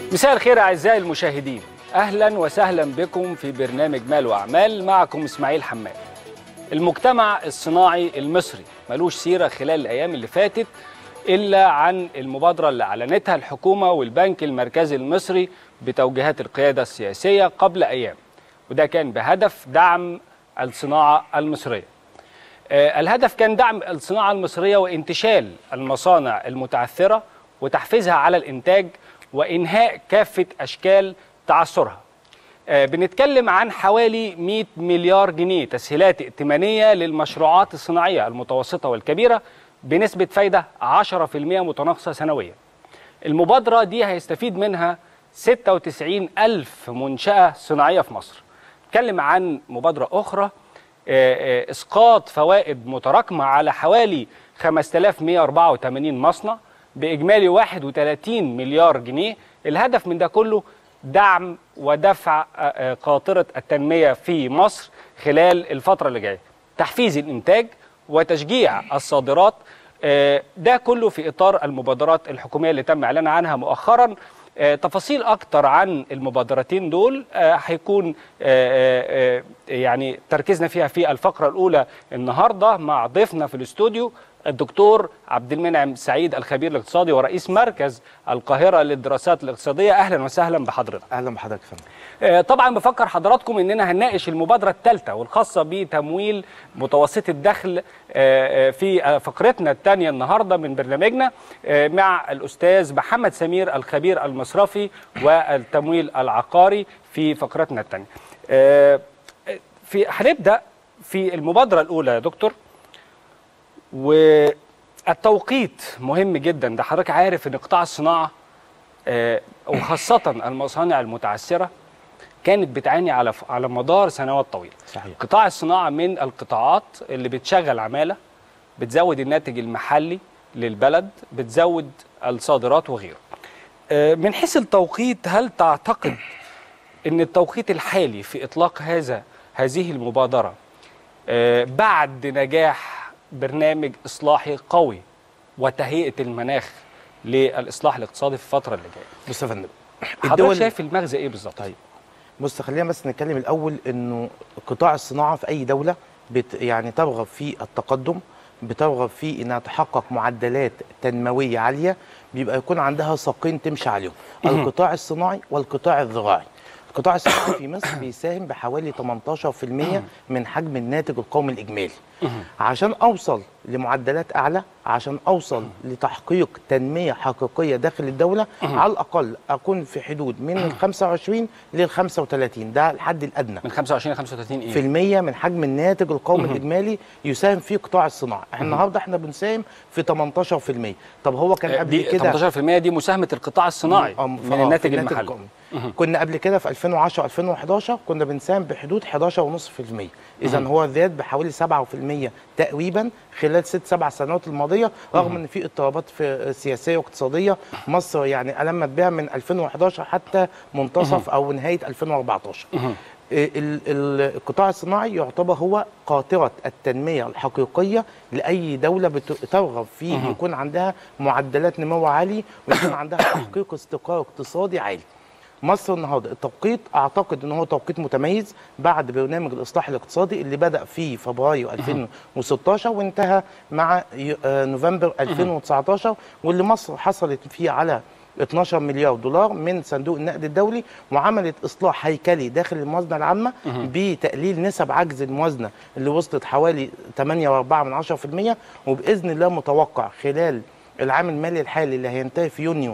مساء الخير اعزائي المشاهدين اهلا وسهلا بكم في برنامج مال واعمال معكم اسماعيل حماد المجتمع الصناعي المصري ملوش سيره خلال الايام اللي فاتت الا عن المبادره اللي اعلنتها الحكومه والبنك المركزي المصري بتوجيهات القياده السياسيه قبل ايام وده كان بهدف دعم الصناعه المصريه آه، الهدف كان دعم الصناعه المصريه وانتشال المصانع المتعثره وتحفيزها على الانتاج وانهاء كافه اشكال تعثرها آه، بنتكلم عن حوالي 100 مليار جنيه تسهيلات ائتمانيه للمشروعات الصناعيه المتوسطه والكبيره بنسبه فايده 10% متناقصه سنويا. المبادره دي هيستفيد منها 96 ألف منشأة صناعية في مصر. نتكلم عن مبادرة أخرى آه، آه، إسقاط فوائد متراكمة على حوالي 5184 مصنع بإجمالي 31 مليار جنيه الهدف من ده كله دعم ودفع آه، آه، قاطرة التنمية في مصر خلال الفترة اللي جاية تحفيز الإنتاج وتشجيع الصادرات آه، ده كله في إطار المبادرات الحكومية اللي تم إعلان عنها مؤخرا آه، تفاصيل أكتر عن المبادرتين دول آه، هيكون آه، آه، آه، يعني تركيزنا فيها في الفقرة الأولى النهاردة مع ضيفنا في الاستوديو الدكتور عبد المنعم سعيد الخبير الاقتصادي ورئيس مركز القاهرة للدراسات الاقتصادية أهلا وسهلا بحضرتك اهلا بحضرتك يا فندم آه، طبعا بفكر حضراتكم اننا هنناقش المبادره الثالثه والخاصه بتمويل متوسط الدخل آه، آه، في آه، فقرتنا الثانيه النهارده من برنامجنا آه، مع الاستاذ محمد سمير الخبير المصرفي والتمويل العقاري في فقرتنا الثانيه. في هنبدا في المبادره الاولى يا دكتور والتوقيت مهم جدا ده حضرتك عارف ان قطاع الصناعه آه، وخاصه المصانع المتعثره كانت بتعاني على على مدار سنوات طويله. صحيح قطاع الصناعه من القطاعات اللي بتشغل عماله بتزود الناتج المحلي للبلد بتزود الصادرات وغيره. آه، من حيث التوقيت هل تعتقد ان التوقيت الحالي في اطلاق هذا هذه المبادره آه، بعد نجاح برنامج اصلاحي قوي وتهيئه المناخ للاصلاح الاقتصادي في الفتره اللي جايه. بص يا فندم حضرتك شايف المغزى ايه بالظبط؟ طيب بص خلينا بس نتكلم الاول انه قطاع الصناعه في اي دوله بت يعني ترغب في التقدم بترغب في انها تحقق معدلات تنمويه عاليه بيبقى يكون عندها ساقين تمشي عليهم القطاع الصناعي والقطاع الزراعي القطاع الصناعي في مصر بيساهم بحوالي 18% من حجم الناتج القومي الاجمالي عشان اوصل لمعدلات اعلى عشان اوصل لتحقيق تنميه حقيقيه داخل الدوله على الاقل اكون في حدود من ال 25 لل 35 ده الحد الادنى من 25 ل 35 ايه؟ في المية من حجم الناتج القومي الإجمالي يساهم فيه قطاع الصناعة احنا النهاردة احنا بنساهم في 18% طب هو كان قبل دي كده 18% دي مساهمه القطاع الصناعي آه، من في- آه، الناتج في المحلي القومي. كنا قبل كده في 2010 2011 كنا بنساهم بحدود 11.5% اذا هو زاد بحوالي 7% تقريبا خلال ست سبع سنوات الماضيه رغم ان في اضطرابات في سياسيه واقتصاديه مصر يعني المت بها من 2011 حتى منتصف او نهايه 2014 ال- ال- القطاع الصناعي يعتبر هو قاطرة التنمية الحقيقية لأي دولة بت- ترغب في يكون عندها معدلات نمو عالي ويكون عندها تحقيق استقرار اقتصادي عالي مصر النهارده التوقيت اعتقد ان هو توقيت متميز بعد برنامج الاصلاح الاقتصادي اللي بدا في فبراير 2016 وانتهى مع ي- آه، نوفمبر 2019 واللي مصر حصلت فيه على 12 مليار دولار من صندوق النقد الدولي وعملت اصلاح هيكلي داخل الموازنه العامه بتقليل نسب عجز الموازنه اللي وصلت حوالي 8.4% وباذن الله متوقع خلال العام المالي الحالي اللي هينتهي في يونيو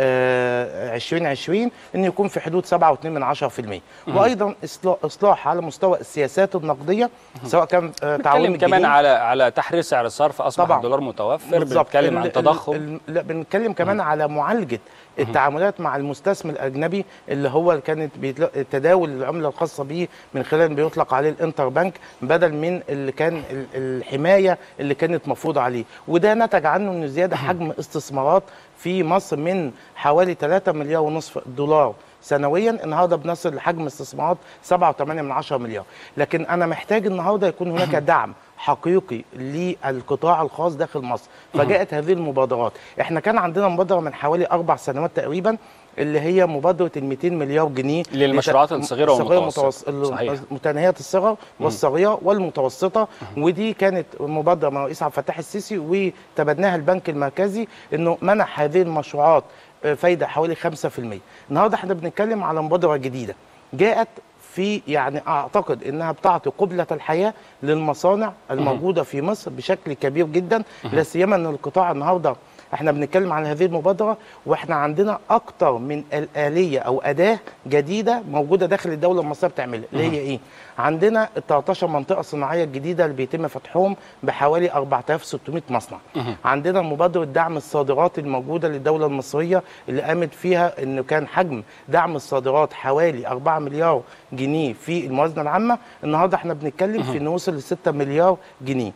آه، 2020 انه يكون في حدود 7.2% وايضا إصلاح- اصلاح على مستوى السياسات النقديه سواء كان آه، تعاون بنتكلم كمان الجنيه على على تحرير سعر الصرف اصبح طبعاً. الدولار متوفر بالظبط. بنتكلم عن ال- تضخم ال- ال- لا بنتكلم كمان على معالجه التعاملات مع المستثمر الاجنبي اللي هو اللي كانت بيتل- تداول العمله الخاصه به من خلال ما بيطلق عليه الانتر بنك بدل من اللي كان ال- الحمايه اللي كانت مفروضه عليه وده نتج عنه انه زياده حجم استثمارات في مصر من حوالي 3 مليار ونصف دولار سنويا النهارده بنصل لحجم استثمارات 7.8 من 10 مليار لكن انا محتاج النهارده يكون هناك دعم حقيقي للقطاع الخاص داخل مصر فجاءت هذه المبادرات احنا كان عندنا مبادره من حوالي اربع سنوات تقريبا اللي هي مبادره ال 200 مليار جنيه للمشروعات لت- الصغيرة والمتوسطة. صحيح. متناهيه الصغر والصغيره والمتوسطه ودي كانت مبادره من الرئيس عبد الفتاح السيسي وتبناها البنك المركزي انه منح هذه المشروعات آه، فايده حوالي 5% النهارده احنا بنتكلم على مبادره جديده جاءت في يعني اعتقد انها بتعطي قبله الحياه للمصانع الموجوده في مصر بشكل كبير جدا لا سيما ان القطاع النهارده احنا بنتكلم عن هذه المبادره واحنا عندنا اكتر من الاليه او اداه جديده موجوده داخل الدوله المصريه بتعملها اللي هي ايه عندنا ال 13 منطقه صناعيه الجديده اللي بيتم فتحهم بحوالي 4600 مصنع عندنا مبادره دعم الصادرات الموجوده للدوله المصريه اللي قامت فيها انه كان حجم دعم الصادرات حوالي 4 مليار جنيه في الموازنه العامه النهارده احنا بنتكلم في انه وصل ل 6 مليار جنيه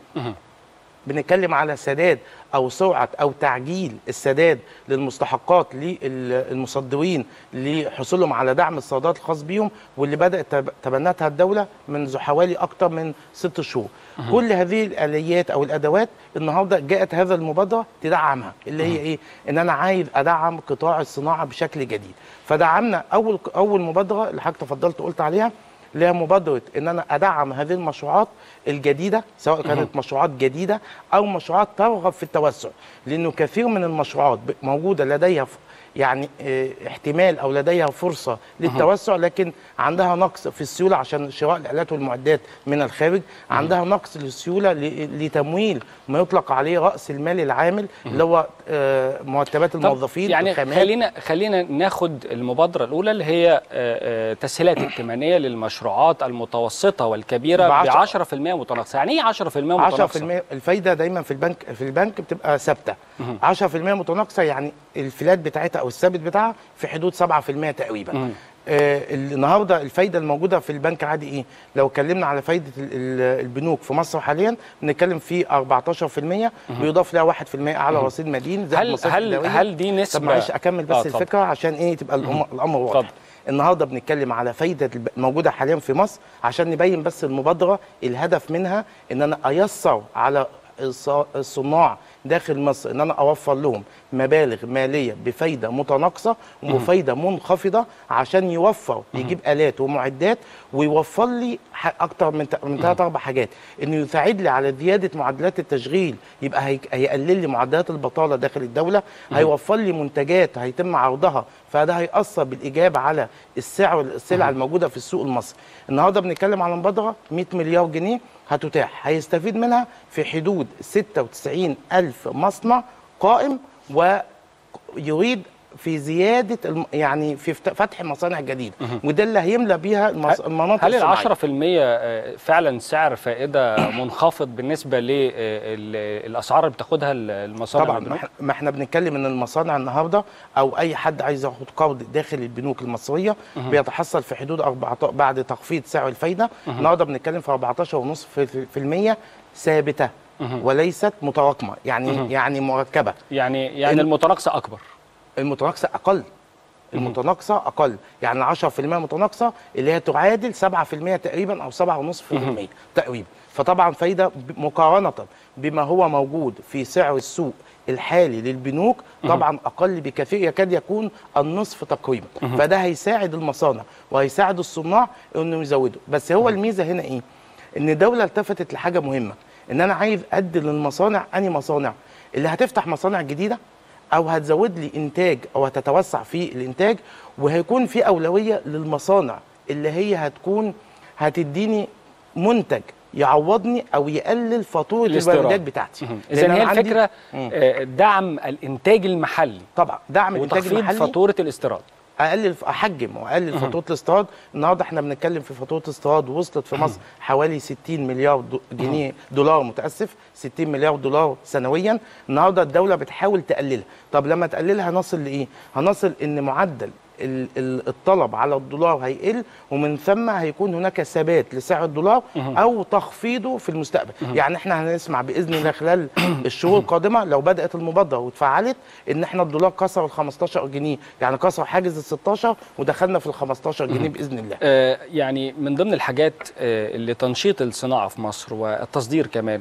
بنتكلم على سداد او سرعه او تعجيل السداد للمستحقات للمصدرين لحصولهم على دعم الصادرات الخاص بيهم واللي بدات تب- تبنتها الدوله منذ حوالي اكثر من ست شهور. كل هذه الاليات او الادوات النهارده جاءت هذا المبادره تدعمها اللي هي ايه؟ ان انا عايز ادعم قطاع الصناعه بشكل جديد. فدعمنا اول اول مبادره اللي حضرتك تفضلت قلت عليها اللي هي مبادره ان انا ادعم هذه المشروعات الجديده سواء كانت مشروعات جديده او مشروعات ترغب في التوسع لانه كثير من المشروعات ب- موجوده لديها ف- يعني اه، احتمال او لديها فرصه للتوسع لكن عندها نقص في السيوله عشان شراء الالات والمعدات من الخارج عندها نقص للسيوله ل- لتمويل ما يطلق عليه راس المال العامل اللي هو اه، مرتبات طب الموظفين يعني الخامات. خلينا خلينا ناخد المبادره الاولى اللي هي آه، آه، تسهيلات ائتمانيه للمشروعات المتوسطه والكبيره ب بعشرة- 10% متناقصه يعني ايه 10% متناقصه 10% الفايده دايما في البنك في البنك بتبقى ثابته 10% متناقصه يعني الفلات بتاعتها او الثابت بتاعها في حدود 7% تقريبا مم. آه النهارده الفايده الموجوده في البنك عادي ايه لو اتكلمنا على فايده ال- ال- البنوك في مصر حاليا بنتكلم في 14% بيضاف لها 1% اعلى رصيد مدين زائد هل مصاريف هل إدارية. هل دي نسبه طب معلش اكمل بس آه، آه اتفضل. الفكره عشان ايه تبقى الأم- الامر واضح اتفضل. النهارده بنتكلم على فايده الب- موجوده حاليا في مصر عشان نبين بس المبادره الهدف منها ان انا ايسر على الص- الصناع داخل مصر ان انا اوفر لهم مبالغ ماليه بفايده متناقصه وبفايده منخفضه عشان يوفر يجيب الات ومعدات ويوفر لي ح- اكتر من ت- من ثلاث اربع حاجات انه يساعد لي على زياده معدلات التشغيل يبقى هي- هيقلل لي معدلات البطاله داخل الدوله هيوفر لي منتجات هيتم عرضها فده هيأثر بالإيجاب على السعر السلع الموجودة في السوق المصري النهاردة بنتكلم على مبادرة 100 مليار جنيه هتتاح هيستفيد منها في حدود 96 ألف مصنع قائم ويريد في زيادة الم... يعني في فت- فتح مصانع جديدة وده اللي هيملى بيها المص... المناطق هل ال الصناعية. 10% آه، فعلا سعر فائده منخفض بالنسبه للاسعار اللي بتاخدها المصانع طبعا والبنوك؟ ما إحنا- ما احنا بنتكلم ان المصانع النهارده او اي حد عايز ياخد قرض داخل البنوك المصريه بيتحصل في حدود 14 بعد تخفيض سعر الفايده النهارده بنتكلم في 14.5% في, في, في المية ثابته وليست متراكمه يعني يعني مركبه يعني يعني ال- المتناقصه اكبر المتناقصه اقل المتناقصه اقل يعني 10% متناقصه اللي هي تعادل 7% تقريبا او 7.5% تقريبا فطبعا فايده ب- مقارنه بما هو موجود في سعر السوق الحالي للبنوك طبعا اقل بكثير يكاد يكون النصف تقريبا فده هيساعد المصانع وهيساعد الصناع انهم يزودوا بس هو الميزه هنا ايه ان الدوله التفتت لحاجه مهمه ان انا عايز ادي للمصانع اني مصانع اللي هتفتح مصانع جديده او هتزود لي انتاج او هتتوسع في الانتاج وهيكون في اولويه للمصانع اللي هي هتكون هتديني منتج يعوضني او يقلل فاتوره الاستيراد. الواردات بتاعتي اذا لأن هي أنا عندي- الفكره مم. آه، دعم الانتاج المحلي طبعا دعم الانتاج وتخفيض المحلي فاتوره الاستيراد اقلل احجم واقلل فاتوره الاستيراد النهارده احنا بنتكلم في فاتوره الاستيراد وصلت في مصر حوالي 60 مليار دو- جنيه دولار متاسف 60 مليار دولار سنويا النهارده الدوله بتحاول تقللها طب لما تقللها هنصل لايه هنصل ان معدل ال- ال- الطلب على الدولار هيقل ومن ثم هيكون هناك ثبات لسعر الدولار او تخفيضه في المستقبل يعني احنا هنسمع باذن الله خلال الشهور القادمه لو بدات المبادره واتفعلت ان احنا الدولار كسر ال 15 جنيه يعني كسر حاجز ال 16 ودخلنا في ال 15 جنيه باذن الله آه، يعني من ضمن الحاجات آه، اللي تنشيط الصناعه في مصر والتصدير كمان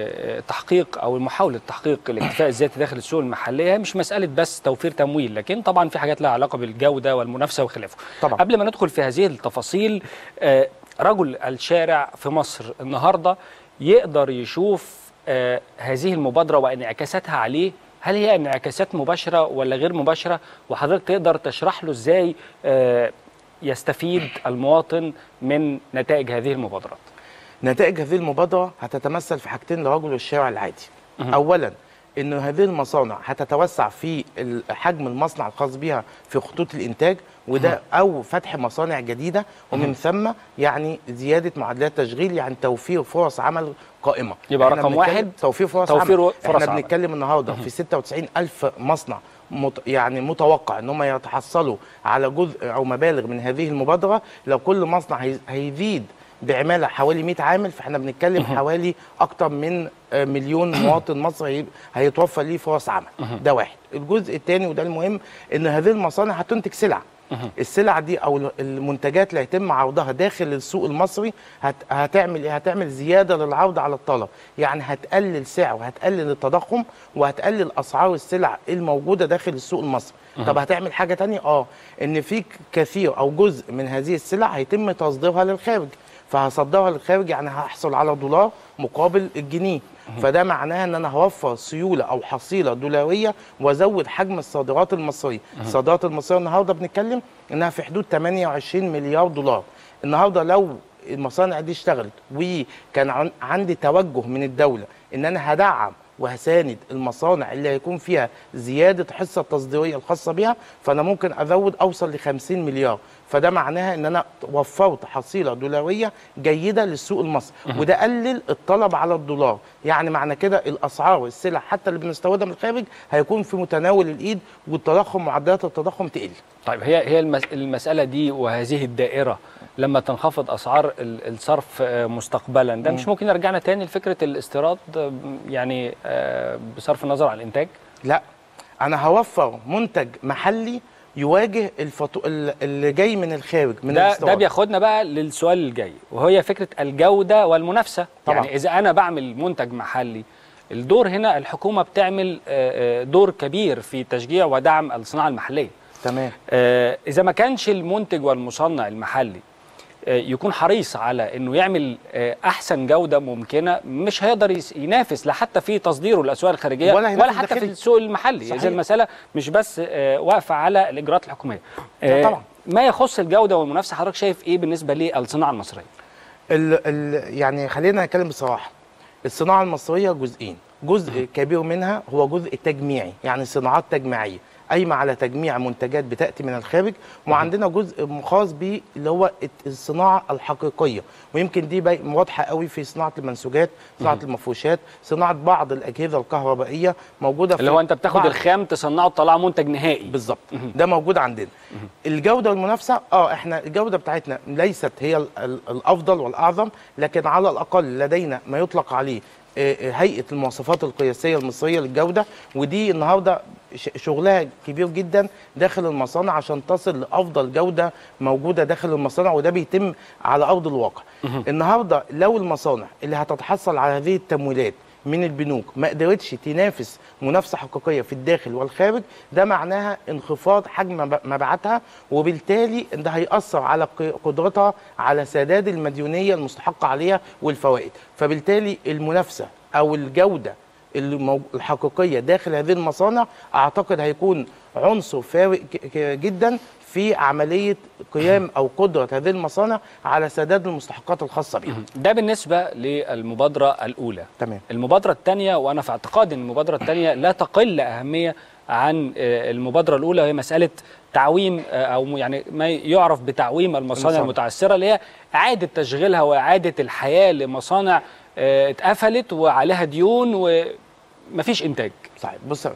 وتحقيق او محاوله تحقيق الاكتفاء الذاتي داخل السوق المحليه مش مساله بس توفير تمويل لكن طبعا في حاجات لها علاقه بالجوده والمنافسه وخلافه. طبعا. قبل ما ندخل في هذه التفاصيل آه، رجل الشارع في مصر النهارده يقدر يشوف آه، هذه المبادره وانعكاساتها عليه هل هي انعكاسات مباشره ولا غير مباشره وحضرتك تقدر تشرح له ازاي آه، يستفيد المواطن من نتائج هذه المبادرات نتائج هذه المبادرة هتتمثل في حاجتين لرجل الشارع العادي أولا أن هذه المصانع هتتوسع في ال- حجم المصنع الخاص بها في خطوط الإنتاج وده أو فتح مصانع جديدة ومن ثم يعني زيادة معدلات تشغيل يعني توفير فرص عمل قائمة يبقى إحنا رقم بنتكلم واحد توفير فرص توفير عمل فرص احنا عمل. بنتكلم النهارده في 96 ألف مصنع مت يعني متوقع ان هم يتحصلوا على جزء او مبالغ من هذه المبادره لو كل مصنع هي- هيزيد بعماله حوالي 100 عامل فاحنا بنتكلم حوالي اكتر من آه، مليون مواطن مصري هي- هيتوفر ليه فرص عمل ده واحد الجزء الثاني وده المهم ان هذه المصانع هتنتج سلع السلع دي او ال- المنتجات اللي هيتم عرضها داخل السوق المصري هت هتعمل ايه هتعمل زياده للعرض على الطلب يعني هتقلل سعر وهتقلل التضخم وهتقلل اسعار السلع الموجوده داخل السوق المصري طب هتعمل حاجه تانية اه ان في ك- كثير او جزء من هذه السلع هيتم تصديرها للخارج فهصدرها للخارج يعني هحصل على دولار مقابل الجنيه فده معناها ان انا هوفر سيوله او حصيله دولاريه وازود حجم الصادرات المصريه الصادرات المصريه النهارده بنتكلم انها في حدود 28 مليار دولار النهارده لو المصانع دي اشتغلت وكان عن- عندي توجه من الدوله ان انا هدعم وهساند المصانع اللي هيكون فيها زياده الحصه التصديريه الخاصه بها فانا ممكن ازود اوصل ل 50 مليار فده معناها ان انا وفرت حصيله دولاريه جيده للسوق المصري وده قلل الطلب على الدولار يعني معنى كده الاسعار السلع حتى اللي بنستوردها من الخارج هيكون في متناول الايد والتضخم معدلات التضخم تقل طيب هي هي المس- المساله دي وهذه الدائره لما تنخفض اسعار ال- الصرف آه، مستقبلا ده مش ممكن يرجعنا تاني لفكره الاستيراد آه، يعني آه، بصرف النظر عن الانتاج لا انا هوفر منتج محلي يواجه الفطو... ال- اللي جاي من الخارج من ده ده الاستيراد. بياخدنا بقى للسؤال الجاي وهي فكره الجوده والمنافسه طبعاً. يعني اذا انا بعمل منتج محلي الدور هنا الحكومه بتعمل آه، آه، دور كبير في تشجيع ودعم الصناعه المحليه تمام آه، اذا ما كانش المنتج والمصنع المحلي آه، يكون حريص على انه يعمل آه، احسن جوده ممكنه مش هيقدر يس- ينافس لا حتى في تصديره للاسواق الخارجيه ولا هينافس ولا حتى في داخلي. السوق المحلي صحيح. اذا المساله مش بس آه، واقفه على الاجراءات الحكوميه آه، طبعاً. ما يخص الجوده والمنافسه حضرتك شايف ايه بالنسبه للصناعه المصريه ال... ال... يعني خلينا نتكلم بصراحه الصناعه المصريه جزئين جزء كبير منها هو جزء تجميعي يعني صناعات تجميعيه قايمه على تجميع منتجات بتاتي من الخارج وعندنا جزء خاص بيه اللي هو الت- الصناعه الحقيقيه ويمكن دي باي- واضحه قوي في صناعه المنسوجات صناعه المفروشات صناعه بعض الاجهزه الكهربائيه موجوده في اللي هو انت بتاخد بعض- الخام تصنعه تطلعه منتج نهائي بالظبط ده موجود عندنا الجوده والمنافسه اه احنا الجوده بتاعتنا ليست هي ال- ال- الافضل والاعظم لكن على الاقل لدينا ما يطلق عليه آه، آه، هيئه المواصفات القياسيه المصريه للجوده ودي النهارده ش- شغلها كبير جدا داخل المصانع عشان تصل لافضل جوده موجوده داخل المصانع وده بيتم على ارض الواقع النهارده لو المصانع اللي هتتحصل على هذه التمويلات من البنوك ما قدرتش تنافس منافسه حقيقيه في الداخل والخارج ده معناها انخفاض حجم مب- مبيعاتها وبالتالي ده هيأثر على ق- قدرتها على سداد المديونيه المستحقه عليها والفوائد فبالتالي المنافسه او الجوده المو- الحقيقيه داخل هذه المصانع اعتقد هيكون عنصر فارق ك- ك- جدا في عمليه قيام او قدره هذه المصانع على سداد المستحقات الخاصه بها ده بالنسبه للمبادره الاولى تمام المبادرة الثانية وأنا في اعتقاد أن المبادرة الثانية لا تقل أهمية عن آه، المبادرة الأولى وهي مسألة تعويم آه، أو يعني ما يعرف بتعويم المصانع المصانع. المتعثرة اللي هي إعادة تشغيلها وإعادة الحياة لمصانع آه، اتقفلت وعليها ديون ومفيش إنتاج صحيح بص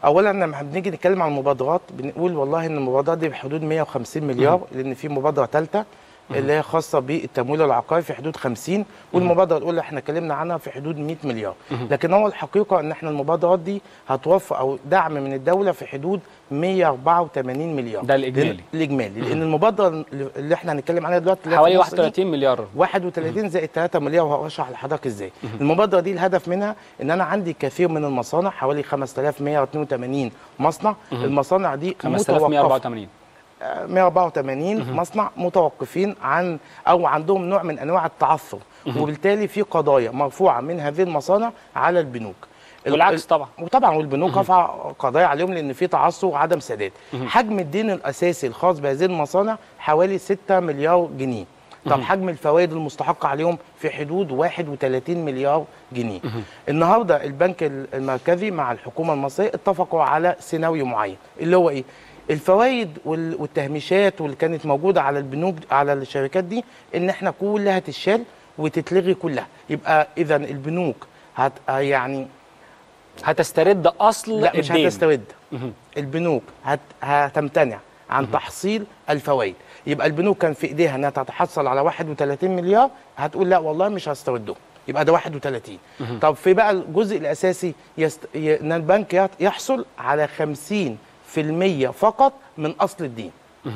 اولا لما بنيجي نتكلم عن المبادرات بنقول والله ان المبادرات دي بحدود 150 مليار لان في مبادره ثالثه اللي هي خاصه بالتمويل العقاري في حدود 50 والمبادره الاولى احنا اتكلمنا عنها في حدود 100 مليار لكن هو الحقيقه ان احنا المبادرات دي هتوفر او دعم من الدوله في حدود 184 مليار ده الإجمالي. لأن- الاجمالي لان المبادره اللي احنا هنتكلم عليها دلوقتي اللي هي حوالي في مصر دي 31 مليار 31 زائد 3 مليار وهشرح لحضرتك ازاي المبادره دي الهدف منها ان انا عندي كثير من المصانع حوالي 5182 مصنع المصانع دي متوقفة. 5184 184 مصنع متوقفين عن او عندهم نوع من انواع التعثر وبالتالي في قضايا مرفوعه من هذه المصانع على البنوك ال- والعكس طبعا وطبعا والبنوك رفع قضايا عليهم لان في تعثر وعدم سداد حجم الدين الاساسي الخاص بهذه المصانع حوالي 6 مليار جنيه طب حجم الفوائد المستحقه عليهم في حدود 31 مليار جنيه النهارده البنك المركزي مع الحكومه المصريه اتفقوا على سيناريو معين اللي هو ايه الفوائد وال- والتهميشات واللي كانت موجوده على البنوك على الشركات دي ان احنا كلها تتشال وتتلغي كلها يبقى اذا البنوك هت يعني هتسترد اصل لا مش الدين هتسترد مهم. البنوك هت... هتمتنع عن تحصيل الفوائد يبقى البنوك كان في ايديها انها تتحصل على 31 مليار هتقول لا والله مش هستردهم يبقى ده 31 طب في بقى الجزء الاساسي يست... ي... ان البنك يت- يحصل على 50% فقط من اصل الدين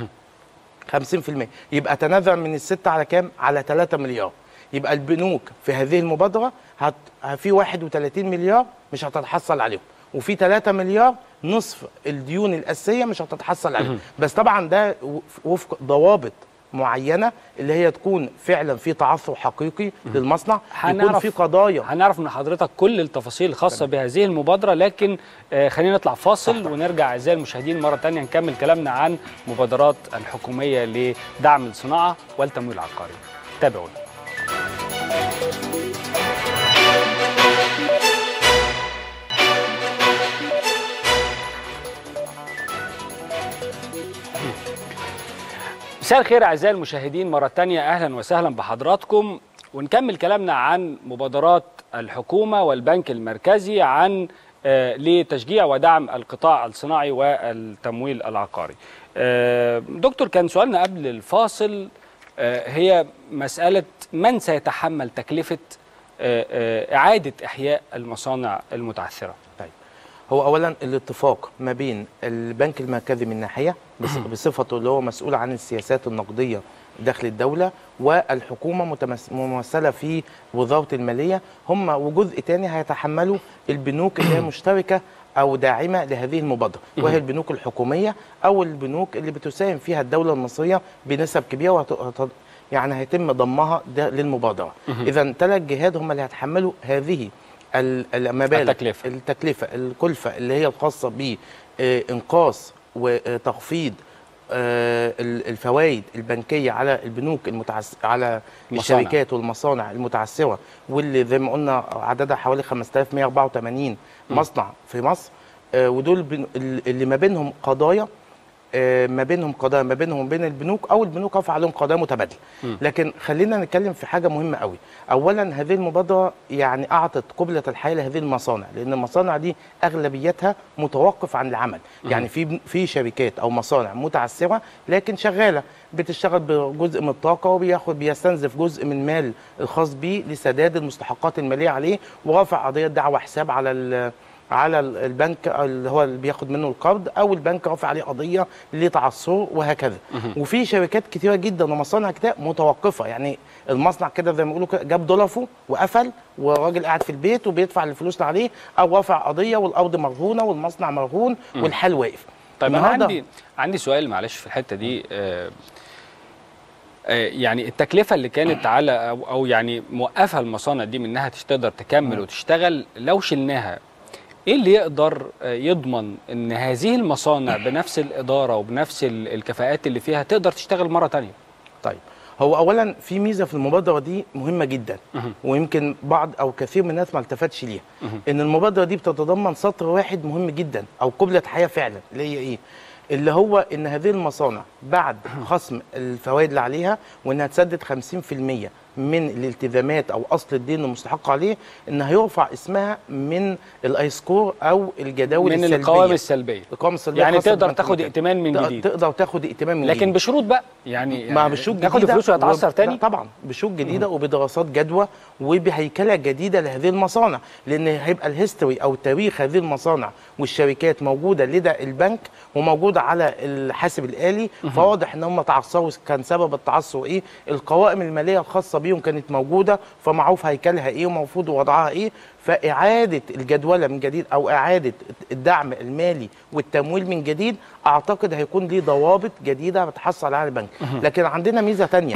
50% يبقى تنازع من الستة على كام؟ على 3 مليار يبقى البنوك في هذه المبادرة هت... في 31 مليار مش هتتحصل عليهم وفي 3 مليار نصف الديون الأساسية مش هتتحصل عليهم بس طبعا ده و- وفق ضوابط معينة اللي هي تكون فعلا في تعثر حقيقي للمصنع يكون هنعرف- في قضايا هنعرف من حضرتك كل التفاصيل الخاصة بهذه المبادرة لكن آه، خلينا نطلع فاصل ونرجع أعزائي المشاهدين مرة تانية نكمل كلامنا عن مبادرات الحكومية لدعم الصناعة والتمويل العقاري تابعونا مساء الخير اعزائي المشاهدين مره تانية اهلا وسهلا بحضراتكم ونكمل كلامنا عن مبادرات الحكومه والبنك المركزي عن آه، لتشجيع ودعم القطاع الصناعي والتمويل العقاري. آه، دكتور كان سؤالنا قبل الفاصل آه، هي مساله من سيتحمل تكلفه آه، آه، اعاده احياء المصانع المتعثره. طيب هو اولا الاتفاق ما بين البنك المركزي من ناحيه بص- بصفته اللي هو مسؤول عن السياسات النقديه داخل الدوله والحكومه متمس- ممثله في وزاره الماليه هم وجزء تاني هيتحملوا البنوك اللي هي مشتركه او داعمه لهذه المبادره وهي البنوك الحكوميه او البنوك اللي بتساهم فيها الدوله المصريه بنسب كبيره وهت... هت- يعني هيتم ضمها ده للمبادره اذا ثلاث جهات هم اللي هيتحملوا هذه ال- المبالغ التكلفة. التكلفه الكلفه اللي هي الخاصه بانقاص وتخفيض آه، ال- الفوائد البنكيه على البنوك المتعس على المصانع. الشركات والمصانع المتعثره واللي زي ما قلنا عددها حوالي 5184 مصنع في مصر آه، ودول بن- ال- اللي ما بينهم قضايا آه، ما بينهم قضايا ما بينهم وبين البنوك او البنوك رفع عليهم قضايا متبادله لكن خلينا نتكلم في حاجه مهمه قوي اولا هذه المبادره يعني اعطت قبله الحياه لهذه المصانع لان المصانع دي اغلبيتها متوقف عن العمل يعني في في شركات او مصانع متعثره لكن شغاله بتشتغل بجزء من الطاقه وبياخد بيستنزف جزء من المال الخاص بيه لسداد المستحقات الماليه عليه ورافع قضيه دعوى حساب على ال- على ال- البنك اللي هو اللي بياخد منه القرض او البنك رافع عليه قضيه لتعثره وهكذا وفي شركات كتيره جدا ومصانع كتير متوقفه يعني المصنع كده زي ما بيقولوا كده جاب ضلفه وقفل وراجل قاعد في البيت وبيدفع الفلوس اللي عليه او رافع قضيه والارض مرهونه والمصنع مرهون والحال واقف طيب انا النهاردة- عندي عندي سؤال معلش في الحته دي آه، آه، يعني التكلفه اللي كانت على او او يعني موقفه المصانع دي من انها تش- تقدر تكمل وتشتغل لو شلناها ايه اللي يقدر آه، يضمن ان هذه المصانع بنفس الاداره وبنفس ال- الكفاءات اللي فيها تقدر تشتغل مره تانية طيب هو اولا في ميزه في المبادره دي مهمه جدا مهم. ويمكن بعض او كثير من الناس ما التفتش ليها مهم. ان المبادره دي بتتضمن سطر واحد مهم جدا او قبله حياه فعلا اللي هي ايه اللي هو ان هذه المصانع بعد خصم الفوائد اللي عليها وانها تسدد 50% من الالتزامات او اصل الدين المستحق عليه ان هيرفع اسمها من الاي سكور او الجداول من السلبيه القوائم السلبيه القوائم السلبيه يعني الخاصة تقدر بالبنك تاخد المركزي. ائتمان من تق- جديد تقدر تاخد ائتمان من لكن جديد. بشروط بقى يعني مع بشروط تاخد جديدة الفلوس وهتعثر وب- تاني لا طبعا بشروط جديده وبدراسات جدوى وبهيكله جديده لهذه المصانع لان هيبقى الهيستوري او تاريخ هذه المصانع والشركات موجوده لدى البنك وموجوده على الحاسب الالي فواضح ان هم تعثروا كان سبب التعثر ايه القوائم الماليه الخاصه بيهم كانت موجوده فمعروف هيكلها ايه ومفروض وضعها ايه فاعاده الجدوله من جديد او اعاده الدعم المالي والتمويل من جديد اعتقد هيكون ليه ضوابط جديده بتحصل عليها البنك لكن عندنا ميزه تانية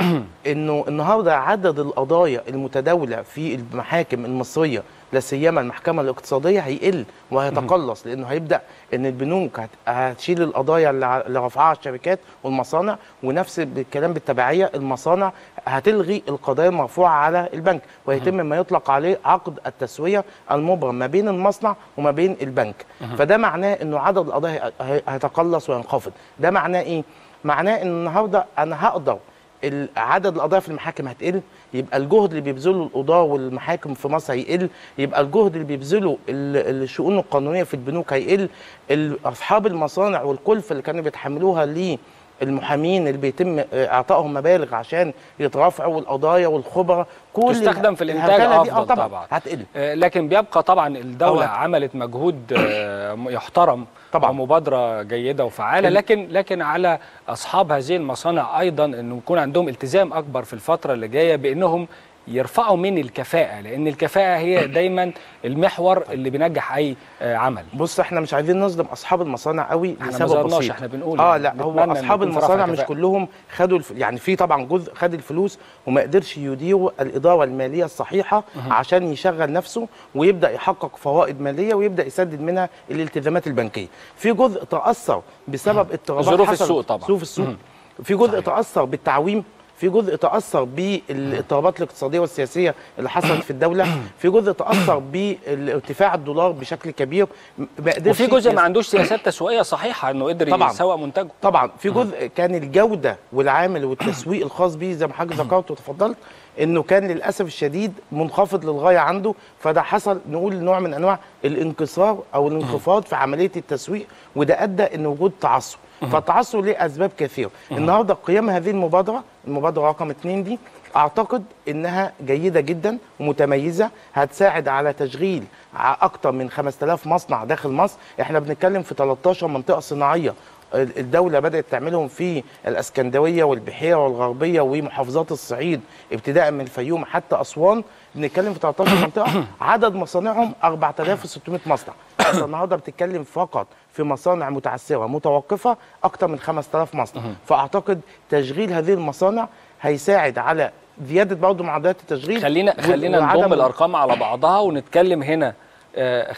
انه النهارده عدد القضايا المتداوله في المحاكم المصريه لا سيما المحكمه الاقتصاديه هيقل وهيتقلص لانه هيبدا ان البنوك هت- هتشيل القضايا اللي ع- اللي رفعها الشركات والمصانع ونفس الكلام بالتبعيه المصانع هتلغي القضايا المرفوعه على البنك ويتم ما يطلق عليه عقد التسويه المبرم ما بين المصنع وما بين البنك فده معناه انه عدد القضايا هي- هي- هيتقلص وينخفض ده معناه ايه معناه ان النهارده انا هقدر ال- عدد القضايا في المحاكم هتقل يبقى الجهد اللي بيبذله القضاه والمحاكم في مصر هيقل يبقى الجهد اللي بيبذله ال- الشؤون القانونيه في البنوك هيقل ال- اصحاب المصانع والكلفه اللي كانوا بيتحملوها للمحامين اللي بيتم آه، اعطائهم مبالغ عشان يترافعوا القضايا والخبراء كل تستخدم في الإنتاج الهرجلة دي، آه أفضل طبعا, طبعاً. هتقل آه، لكن بيبقى طبعا الدولة هو- عملت مجهود آه، يحترم طبعاً. ومبادرة جيدة وفعالة ال- لكن لكن على أصحاب هذه المصانع أيضا أنه يكون عندهم التزام أكبر في الفترة اللي جاية بأنهم يرفعوا من الكفاءة لأن الكفاءة هي دايما المحور اللي بينجح أي آه، عمل بص احنا مش عايزين نظلم اصحاب المصانع قوي احنا ما لسبب ظلمناش، بسيط احنا بنقول اه يعني لا هو نتمنى إن اصحاب يكون في رفع المصانع مش كفاءة. كلهم خدوا الف... يعني في طبعا جزء خد الفلوس وما قدرش يديروا الاداره الماليه الصحيحه عشان يشغل نفسه ويبدا يحقق فوائد ماليه ويبدا يسدد منها الالتزامات البنكيه في جزء تاثر بسبب اضطرابات ظروف حصلت- السوق طبعاً. ظروف السوق في جزء صحيح. تاثر بالتعويم في جزء تاثر بالاضطرابات الاقتصاديه والسياسيه اللي حصلت في الدوله في جزء تاثر بارتفاع الدولار بشكل كبير ما قدرش وفي جزء يس- ما عندوش سياسات تسويقية صحيحة أنه قدر طبعاً. يسوق منتجه طبعا في جزء كان الجوده والعامل والتسويق الخاص بيه زي ما حضرتك ذكرت وتفضلت انه كان للاسف الشديد منخفض للغايه عنده فده حصل نقول نوع من انواع الانكسار او الانخفاض في عمليه التسويق وده ادى ان وجود تعثر فالتعثر ليه اسباب كثيره النهارده قيام هذه المبادره المبادره رقم اتنين دي اعتقد انها جيده جدا ومتميزه هتساعد على تشغيل ع- اكتر من 5000 مصنع داخل مصر احنا بنتكلم في 13 منطقه صناعيه الدولة بدأت تعملهم في الأسكندرية والبحيرة والغربية ومحافظات الصعيد ابتداء من الفيوم حتى أسوان بنتكلم في 13 منطقة عدد مصانعهم 4600 مصنع أنت النهاردة بتتكلم فقط في مصانع متعثرة متوقفة أكثر من 5000 مصنع فأعتقد تشغيل هذه المصانع هيساعد على زيادة برضه معدلات التشغيل خلينا و- خلينا وعدم- نضم الارقام على بعضها ونتكلم هنا آه،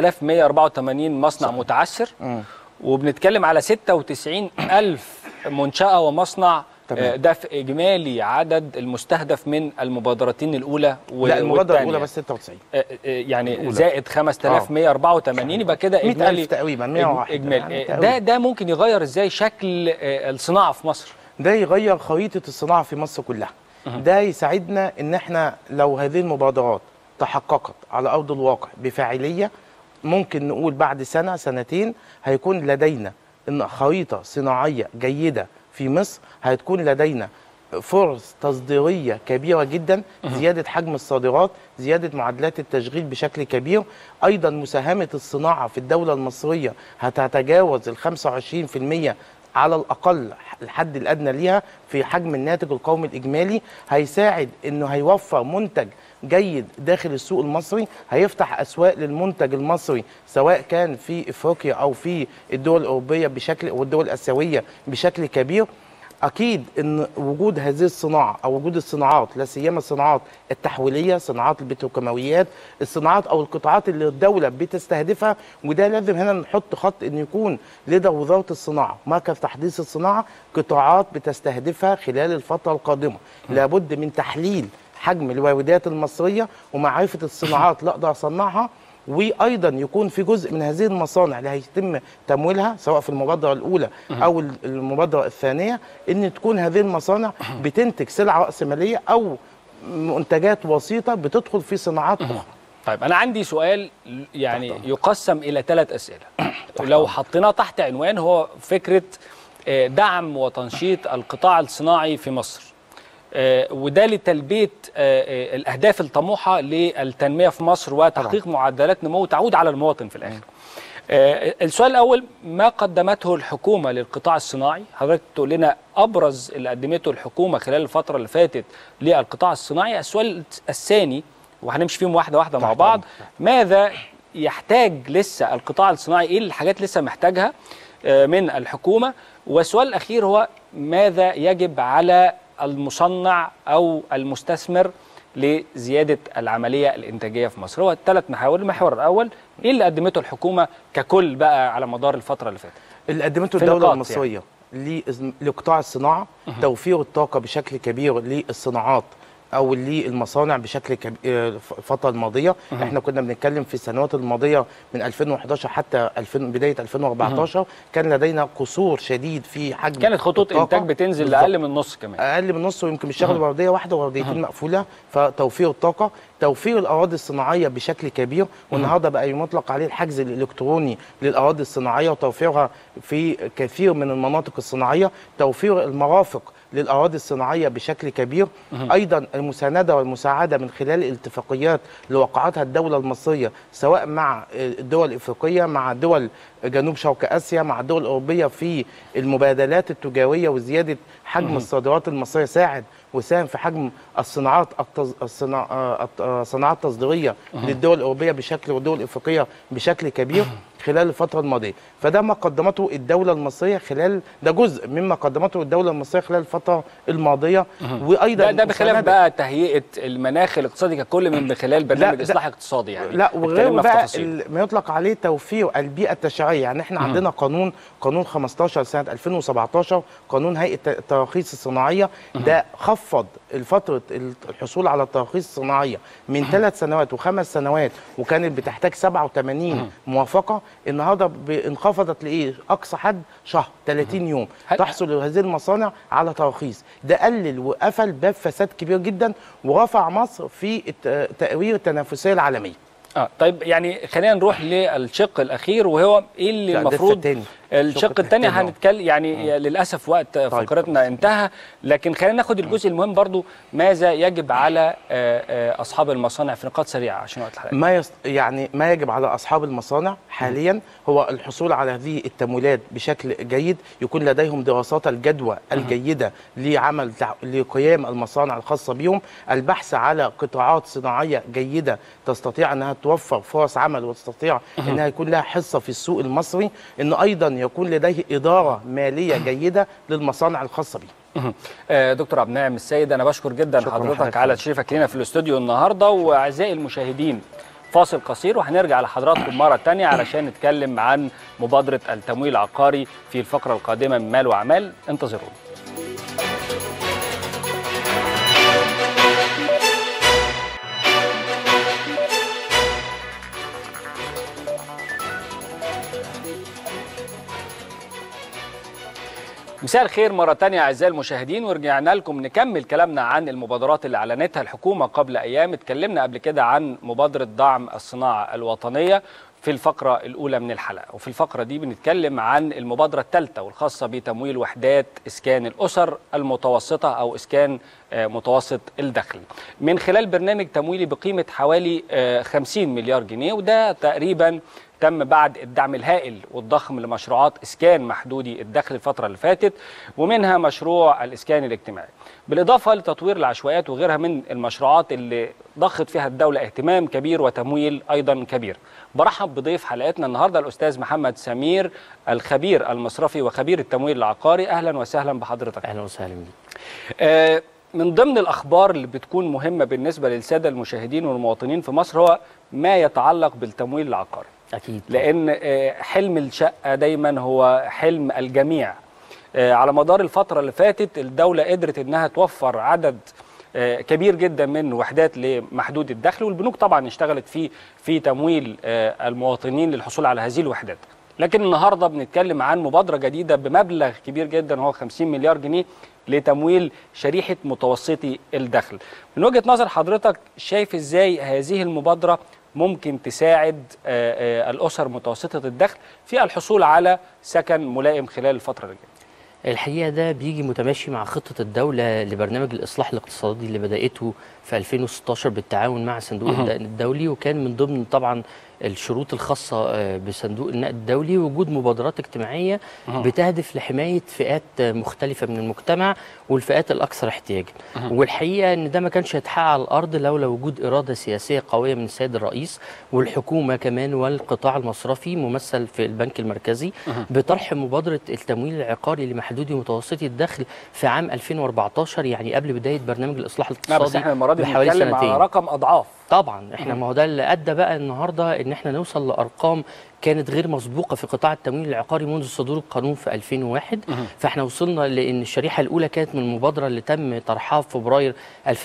5184 مصنع متعثر وبنتكلم على 96 ألف منشأة ومصنع تمام. آه، ده في إجمالي عدد المستهدف من المبادرتين الأولى و- لا المبادرة والتانية. الأولى بس 96 آه، آه، يعني الأولى. زائد 5184 يبقى كده 100,000 إجمالي تقريبا 101 إجمالي يعني آه، تقريباً. ده ده ممكن يغير إزاي شكل آه، الصناعة في مصر ده يغير خريطة الصناعة في مصر كلها ده يساعدنا ان احنا لو هذه المبادرات تحققت على ارض الواقع بفاعلية ممكن نقول بعد سنة سنتين هيكون لدينا ان خريطة صناعية جيدة في مصر هتكون لدينا فرص تصديرية كبيرة جدا زيادة حجم الصادرات زيادة معدلات التشغيل بشكل كبير أيضا مساهمة الصناعة في الدولة المصرية هتتجاوز ال 25% على الاقل الحد الادنى ليها في حجم الناتج القومي الاجمالي هيساعد انه هيوفر منتج جيد داخل السوق المصري هيفتح اسواق للمنتج المصري سواء كان في افريقيا او في الدول الاوروبيه بشكل والدول الاسيويه بشكل كبير اكيد ان وجود هذه الصناعه او وجود الصناعات لا سيما الصناعات التحويليه صناعات البتروكيماويات الصناعات او القطاعات اللي الدوله بتستهدفها وده لازم هنا نحط خط ان يكون لدى وزاره الصناعه مركز تحديث الصناعه قطاعات بتستهدفها خلال الفتره القادمه لابد من تحليل حجم الواردات المصريه ومعرفه الصناعات اللي اقدر اصنعها وايضا يكون في جزء من هذه المصانع اللي هيتم تمويلها سواء في المبادره الاولى او المبادره الثانيه ان تكون هذه المصانع بتنتج سلعه راسماليه او منتجات وسيطه بتدخل في صناعات اخرى طيب انا عندي سؤال يعني يقسم الى ثلاث اسئله لو حطيناه تحت عنوان هو فكره آه، دعم وتنشيط القطاع الصناعي في مصر آه، وده لتلبيه آه، آه، الاهداف الطموحه للتنميه في مصر وتحقيق معدلات نمو تعود على المواطن في الاخر آه، السؤال الاول ما قدمته الحكومه للقطاع الصناعي حضرتك تقول لنا ابرز اللي قدمته الحكومه خلال الفتره اللي فاتت للقطاع الصناعي السؤال الثاني وهنمشي فيهم واحده واحده مع تحت بعض أمرك. ماذا يحتاج لسه القطاع الصناعي ايه الحاجات لسه محتاجها آه، من الحكومه والسؤال الاخير هو ماذا يجب على المصنع او المستثمر لزياده العمليه الانتاجيه في مصر هو ثلاث محاور المحور الاول ايه اللي قدمته الحكومه ككل بقى على مدار الفتره اللي فاتت اللي قدمته في الدوله نقاط المصريه لإز- لقطاع الصناعه توفير الطاقه بشكل كبير للصناعات او للمصانع بشكل كبير الفتره الماضيه احنا كنا بنتكلم في السنوات الماضيه من 2011 حتى 2000 بدايه 2014 كان لدينا قصور شديد في حجم كانت خطوط الطاقة. انتاج بتنزل بالظبط. لاقل من نص كمان اقل من نص ويمكن بيشتغل ورديه واحده ورديتين مقفوله فتوفير الطاقه توفير الاراضي الصناعيه بشكل كبير والنهارده بقى يطلق عليه الحجز الالكتروني للاراضي الصناعيه وتوفيرها في كثير من المناطق الصناعيه توفير المرافق للاراضي الصناعيه بشكل كبير ايضا المسانده والمساعده من خلال الاتفاقيات اللي وقعتها الدوله المصريه سواء مع الدول الافريقيه مع دول جنوب شرق اسيا مع الدول الاوروبيه في المبادلات التجاريه وزياده حجم الصادرات المصريه ساعد وساهم في حجم الصناعات التز... الصناع... آه، الت- آه، الصناعات التصديريه للدول الاوروبيه بشكل والدول الافريقيه بشكل كبير خلال الفتره الماضيه فده ما قدمته الدوله المصريه خلال ده جزء مما قدمته الدوله المصريه خلال الفتره الماضيه وايضا ده, ده بخلاف مساندة- بقى تهيئه المناخ الاقتصادي ككل من خلال برنامج ده- اصلاح اقتصادي يعني لا وغير اتكلمنا في بقى تفاصيل. ال- ما يطلق عليه توفير البيئه التشريعيه يعني احنا عندنا قانون قانون 15 سنه 2017 قانون هيئه التراخيص الصناعيه ده خفض فتره الحصول على التراخيص الصناعيه من ثلاث سنوات وخمس سنوات وكانت بتحتاج 87 موافقه النهارده ب- انخفضت لايه اقصى حد شهر 30 يوم هل- تحصل هذه المصانع على تراخيص ده قلل وقفل باب فساد كبير جدا ورفع مصر في الت- تقرير التنافسيه العالميه اه طيب يعني خلينا نروح للشق الاخير وهو ايه اللي لا، ده المفروض التاني. الشق الشق الثاني التاني، آه. هنتكلم يعني للاسف وقت فقرتنا انتهى لكن خلينا ناخد الجزء المهم برضو ماذا يجب على آه، آه، اصحاب المصانع في نقاط سريعه عشان وقت الحلقه ما يست... يعني ما يجب على اصحاب المصانع حاليا هو الحصول على هذه التمويلات بشكل جيد يكون لديهم دراسات الجدوى الجيده لعمل تع- لقيام المصانع الخاصه بهم البحث على قطاعات صناعيه جيده تستطيع انها توفر فرص عمل وتستطيع انها يكون لها حصه في السوق المصري ان ايضا يكون لديه اداره ماليه جيده للمصانع الخاصه به مهم. آه، دكتور عبد الناعم السيد انا بشكر جدا شكراً حضرتك لحضرتك. على تشريفك لنا في الاستوديو النهارده واعزائي المشاهدين فاصل قصير وهنرجع لحضراتكم مره تانية علشان نتكلم عن مبادره التمويل العقاري في الفقره القادمه من مال واعمال انتظرونا مساء الخير مرة تانية أعزائي المشاهدين ورجعنا لكم نكمل كلامنا عن المبادرات اللي أعلنتها الحكومة قبل أيام اتكلمنا قبل كده عن مبادرة دعم الصناعة الوطنية في الفقرة الأولى من الحلقة وفي الفقرة دي بنتكلم عن المبادرة الثالثة والخاصة بتمويل وحدات إسكان الأسر المتوسطة أو إسكان آه، متوسط الدخل من خلال برنامج تمويلي بقيمة حوالي آه، 50 مليار جنيه وده تقريبا تم بعد الدعم الهائل والضخم لمشروعات اسكان محدودي الدخل الفتره اللي فاتت ومنها مشروع الاسكان الاجتماعي بالاضافه لتطوير العشوائيات وغيرها من المشروعات اللي ضخت فيها الدوله اهتمام كبير وتمويل ايضا كبير برحب بضيف حلقتنا النهارده الاستاذ محمد سمير الخبير المصرفي وخبير التمويل العقاري اهلا وسهلا بحضرتك اهلا وسهلا بيك آه، من ضمن الاخبار اللي بتكون مهمه بالنسبه للساده المشاهدين والمواطنين في مصر هو ما يتعلق بالتمويل العقاري اكيد لان آه، حلم الشقه دايما هو حلم الجميع آه، على مدار الفتره اللي فاتت الدوله قدرت انها توفر عدد آه، كبير جدا من وحدات لمحدود الدخل والبنوك طبعا اشتغلت في في تمويل آه، المواطنين للحصول على هذه الوحدات لكن النهارده بنتكلم عن مبادره جديده بمبلغ كبير جدا هو 50 مليار جنيه لتمويل شريحه متوسطي الدخل. من وجهه نظر حضرتك شايف ازاي هذه المبادره ممكن تساعد آه، آه، الاسر متوسطه الدخل في الحصول على سكن ملائم خلال الفتره اللي جايه؟ الحقيقه ده بيجي متماشي مع خطه الدوله لبرنامج الاصلاح الاقتصادي اللي بداته في 2016 بالتعاون مع صندوق مهم. النقد الدولي وكان من ضمن طبعا الشروط الخاصه آه، بصندوق النقد الدولي وجود مبادرات اجتماعيه مهم. بتهدف لحمايه فئات آه، مختلفه من المجتمع والفئات الاكثر احتياجا مهم. والحقيقه ان ده ما كانش هيتحقق على الارض لولا وجود اراده سياسيه قويه من السيد الرئيس والحكومه كمان والقطاع المصرفي ممثل في البنك المركزي مهم. بطرح مبادره التمويل العقاري لمحدودي ومتوسطي الدخل في عام 2014 يعني قبل بدايه برنامج الاصلاح لا الاقتصادي بس احنا المره دي بحوالي بنتكلم على سنتين. رقم اضعاف طبعا احنا ما هو ده اللي ادى بقى النهارده ان احنا نوصل لارقام كانت غير مسبوقه في قطاع التمويل العقاري منذ صدور القانون في 2001 مهم. فاحنا وصلنا لان الشريحه الاولى كانت من المبادره اللي تم طرحها في فبراير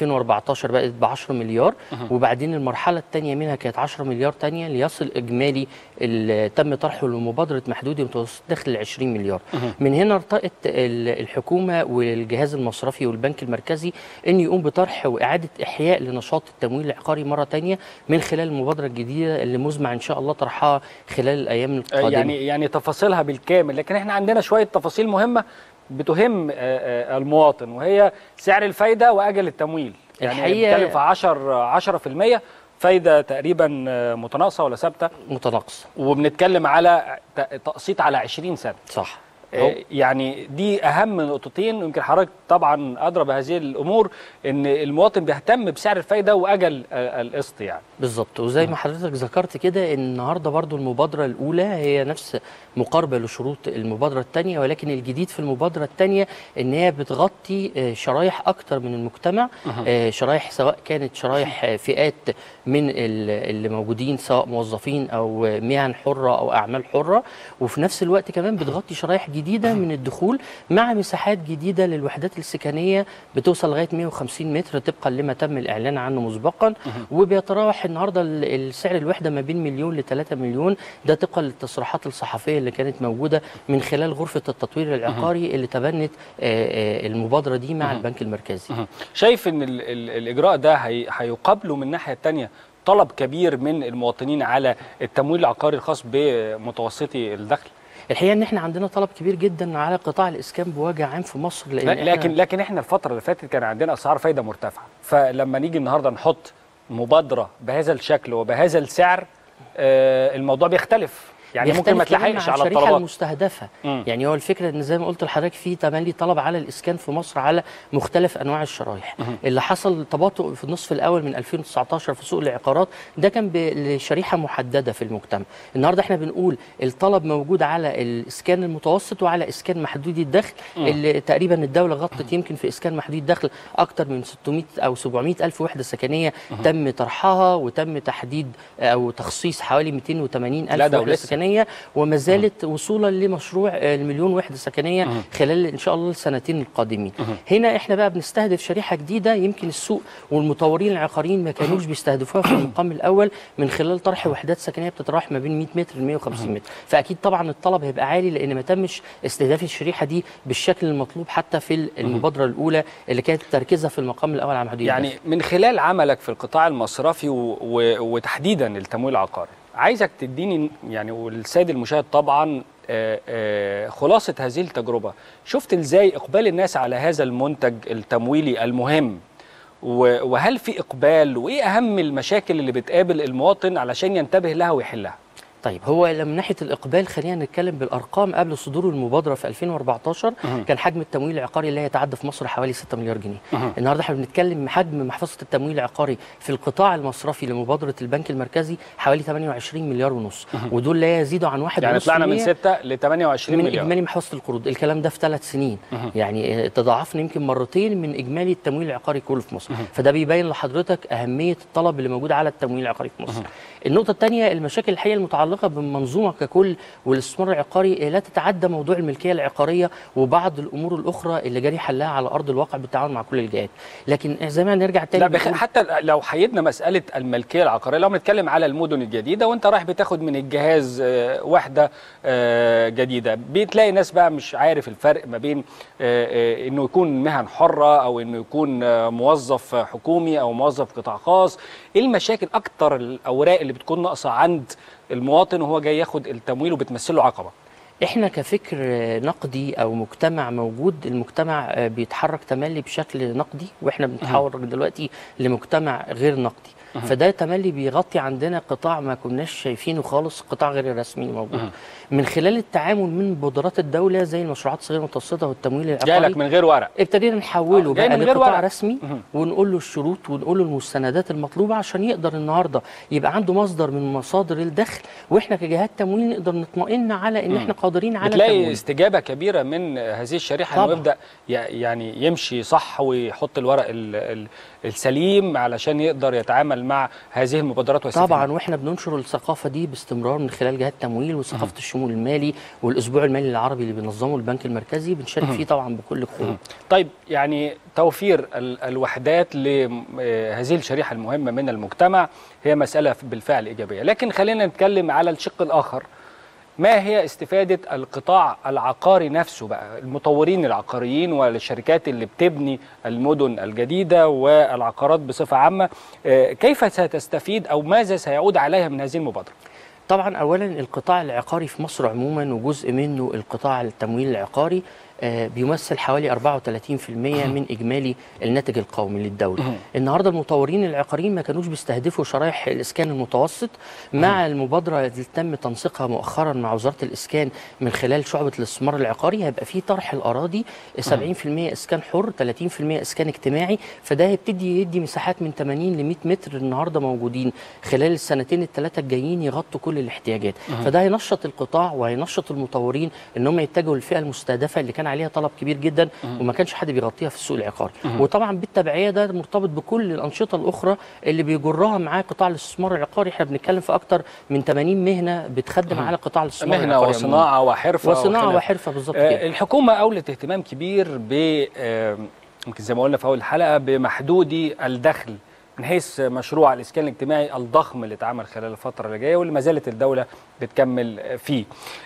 2014 بقت ب 10 مليار وبعدين المرحله الثانيه منها كانت 10 مليار ثانيه ليصل اجمالي اللي تم طرحه لمبادره محدودي ومتوسط الدخل ل 20 مليار من هنا ارتقت ال- الحكومه والجهاز المصرفي والبنك المركزي ان يقوم بطرح واعاده احياء لنشاط التمويل العقاري مره ثانيه من خلال المبادره الجديده اللي مزمع ان شاء الله طرحها خلال الايام آه، القادمه يعني يعني تفاصيلها بالكامل لكن احنا عندنا شويه تفاصيل مهمه بتهم آه، آه، المواطن وهي سعر الفايده واجل التمويل يعني الحقيقة- بنتكلم في 10 10% فايده تقريبا آه، متناقصه ولا ثابته متناقصه وبنتكلم على ت- تقسيط على 20 سنه صح آه، يعني دي اهم نقطتين يمكن حضرتك طبعا ادرى بهذه الامور ان المواطن بيهتم بسعر الفايده واجل آه، القسط يعني بالظبط وزي ما حضرتك ذكرت كده ان النهارده برضو المبادره الاولى هي نفس مقاربه لشروط المبادره الثانيه ولكن الجديد في المبادره الثانيه ان هي بتغطي آه، شرايح اكتر من المجتمع آه، شرايح سواء كانت شرايح آه، فئات من ال- اللي موجودين سواء موظفين او آه، مهن حره او اعمال حره وفي نفس الوقت كمان بتغطي شرايح جديده من الدخول مع مساحات جديده للوحدات السكنيه بتوصل لغايه 150 متر طبقا لما تم الاعلان عنه مسبقا وبيتراوح النهارده ال- السعر الوحده ما بين مليون ل 3 مليون ده طبقا للتصريحات الصحفيه اللي كانت موجوده من خلال غرفه التطوير العقاري اللي تبنت آه، آه، المبادره دي مع البنك المركزي شايف ان ال ال الاجراء ده هي هيقابله من الناحيه الثانيه طلب كبير من المواطنين على التمويل العقاري الخاص بمتوسطي الدخل الحقيقه ان احنا عندنا طلب كبير جدا على قطاع الاسكان بوجه عام في مصر لان لا- إحنا- لكن لكن احنا الفتره اللي فاتت كان عندنا اسعار فايده مرتفعه فلما نيجي النهارده نحط مبادره بهذا الشكل وبهذا السعر آه الموضوع بيختلف يعني ممكن ما بيختلف كمان تلحقش مع على الشريحه الطلبات المستهدفه مم. يعني هو الفكره ان زي ما قلت لحضرتك في تملي طلب على الاسكان في مصر على مختلف انواع الشرايح اللي حصل تباطؤ في النصف الاول من 2019 في سوق العقارات ده كان ب- لشريحه محدده في المجتمع النهارده احنا بنقول الطلب موجود على الاسكان المتوسط وعلى اسكان محدودي الدخل اللي تقريبا الدوله غطت يمكن في اسكان محدودي الدخل اكتر من 600 او 700 الف وحده سكنيه تم طرحها وتم تحديد او تخصيص حوالي 280 لا، الف ده وحده ولسه. سكنيه وما زالت وصولا لمشروع آه، المليون وحده سكنيه خلال ان شاء الله السنتين القادمين هنا احنا بقى بنستهدف شريحه جديده يمكن السوق والمطورين العقاريين ما كانوش بيستهدفوها في المقام الاول من خلال طرح وحدات سكنيه بتتراوح ما بين 100 متر ل 150 متر فاكيد طبعا الطلب هيبقى عالي لان ما تمش استهداف الشريحه دي بالشكل المطلوب حتى في المبادره الاولى اللي كانت تركيزها في المقام الاول على محدوديه يعني من خلال عملك في القطاع المصرفي و... و... وتحديدا التمويل العقاري عايزك تديني يعني والسيد المشاهد طبعا آه، آه، خلاصة هذه التجربة شفت ازاي اقبال الناس على هذا المنتج التمويلي المهم و- وهل في اقبال وايه اهم المشاكل اللي بتقابل المواطن علشان ينتبه لها ويحلها طيب هو من ناحيه الاقبال خلينا نتكلم بالارقام قبل صدور المبادره في 2014 كان حجم التمويل العقاري اللي يتعدى في مصر حوالي 6 مليار جنيه النهارده احنا بنتكلم حجم محفظه التمويل العقاري في القطاع المصرفي لمبادره البنك المركزي حوالي 28 مليار ونص ودول لا يزيدوا عن 1 يعني طلعنا من 6 ل 28 من مليار اجمالي محفظه القروض الكلام ده في ثلاث سنين يعني آه، تضاعفنا يمكن مرتين من اجمالي التمويل العقاري كله في مصر فده بيبين لحضرتك اهميه الطلب اللي موجود على التمويل العقاري في مصر النقطه الثانيه المشاكل الحقيقه المتعلقه متعلقه بالمنظومه ككل والاستثمار العقاري لا تتعدى موضوع الملكيه العقاريه وبعض الامور الاخرى اللي جاري حلها على ارض الواقع بالتعاون مع كل الجهات لكن زي ما نرجع تاني لا بخ... بنقول- حتى لو حيدنا مساله الملكيه العقاريه لو بنتكلم على المدن الجديده وانت رايح بتاخد من الجهاز آه، وحده آه، جديده بتلاقي ناس بقى مش عارف الفرق ما بين آه، آه، انه يكون مهن حره او انه يكون آه، موظف حكومي او موظف قطاع خاص ايه المشاكل اكتر الاوراق اللي بتكون ناقصه عند المواطن وهو جاي ياخد التمويل وبتمثله عقبه احنا كفكر آه، نقدي او مجتمع موجود المجتمع آه، بيتحرك تملي بشكل نقدي واحنا بنتحول دلوقتي لمجتمع غير نقدي فده تملي بيغطي عندنا قطاع ما كناش شايفينه خالص قطاع غير الرسمي موجود من خلال التعامل من مبادرات الدوله زي المشروعات الصغيره والمتوسطه والتمويل جاي العقاري لك من غير ورق ابتدينا نحوله آه، جاي بقى من غير لقطاع ورق. رسمي مهم. ونقول له الشروط ونقول له المستندات المطلوبه عشان يقدر النهارده يبقى عنده مصدر من مصادر الدخل واحنا كجهات تمويل نقدر نطمئن على ان احنا قادرين على بتلاقي تمويل. استجابه كبيره من هذه الشريحه انه طبعاً. يبدا ي- يعني يمشي صح ويحط الورق ال- ال- السليم علشان يقدر يتعامل مع هذه المبادرات ويستفيد طبعا منها. واحنا بننشر الثقافه دي باستمرار من خلال جهات تمويل وثقافه الشمول المالي والاسبوع المالي العربي اللي بينظمه البنك المركزي بنشارك فيه طبعا بكل قوه طيب يعني توفير ال- الوحدات لهذه الشريحه المهمه من المجتمع هي مساله بالفعل ايجابيه لكن خلينا نتكلم على الشق الاخر ما هي استفادة القطاع العقاري نفسه بقى المطورين العقاريين والشركات اللي بتبني المدن الجديدة والعقارات بصفة عامة آه، كيف ستستفيد أو ماذا سيعود عليها من هذه المبادرة؟ طبعا اولا القطاع العقاري في مصر عموما وجزء منه القطاع التمويل العقاري آه، بيمثل حوالي 34% من اجمالي الناتج القومي للدوله. النهارده المطورين العقاريين ما كانوش بيستهدفوا شرائح الاسكان المتوسط مع المبادره اللي تم تنسيقها مؤخرا مع وزاره الاسكان من خلال شعبه الاستثمار العقاري هيبقى في طرح الاراضي 70% اسكان حر 30% اسكان اجتماعي فده هيبتدي يدي مساحات من 80 ل 100 متر النهارده موجودين خلال السنتين الثلاثه الجايين يغطوا كل الاحتياجات فده هينشط القطاع وهينشط المطورين ان هم يتجهوا للفئه المستهدفه اللي كان عليها طلب كبير جدا وما كانش حد بيغطيها في السوق العقاري وطبعا بالتبعيه ده مرتبط بكل الانشطه الاخرى اللي بيجرها معاه قطاع الاستثمار العقاري احنا بنتكلم في اكتر من 80 مهنه بتخدم على قطاع الاستثمار مهنة العقاري وصناعة وحرفة وصناعه وخلاف. وحرفه بالظبط آه، كده الحكومة أولت اهتمام كبير ب آه، يمكن زي ما قلنا في أول الحلقة بمحدودي الدخل من حيث مشروع الإسكان الاجتماعي الضخم اللي اتعمل خلال الفترة اللي جاية واللي ما زالت الدولة بتكمل فيه.